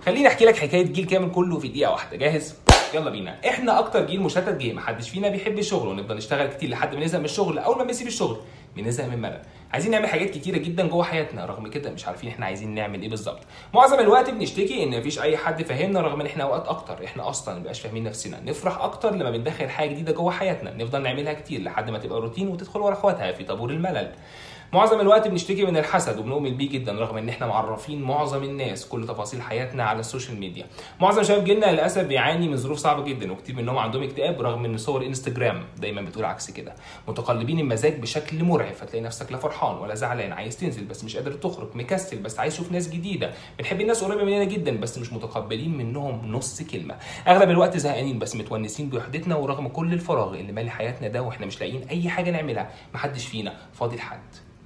خليني احكي لك حكايه جيل كامل كله في دقيقه واحده جاهز يلا بينا احنا اكتر جيل مشتت جه محدش فينا بيحب الشغل ونفضل نشتغل كتير لحد ما نزهق من الشغل اول ما بنسيب الشغل بنزهق من الملل عايزين نعمل حاجات كتيره جدا جوه حياتنا رغم كده مش عارفين احنا عايزين نعمل ايه بالظبط معظم الوقت بنشتكي ان مفيش اي حد فاهمنا رغم ان احنا اوقات اكتر احنا اصلا مبقاش فاهمين نفسنا نفرح اكتر لما بندخل حاجه جديده جوه حياتنا نفضل نعملها كتير لحد ما تبقى روتين وتدخل ورا اخواتها في طابور الملل معظم الوقت بنشتكي من الحسد وبنؤمن بيه جدا رغم ان احنا معرفين معظم الناس كل تفاصيل حياتنا على السوشيال ميديا معظم شباب جيلنا للاسف بيعاني من ظروف صعبه جدا وكتير منهم عندهم اكتئاب رغم ان صور انستجرام دايما بتقول عكس كده متقلبين المزاج بشكل مرعب فتلاقي نفسك لا فرحان ولا زعلان عايز تنزل بس مش قادر تخرج مكسل بس عايز تشوف ناس جديده بنحب الناس قريبه مننا جدا بس مش متقبلين منهم نص كلمه اغلب الوقت زهقانين بس متونسين بوحدتنا ورغم كل الفراغ اللي مالي حياتنا ده واحنا مش لاقيين اي حاجه نعملها محدش فينا فاضي لحد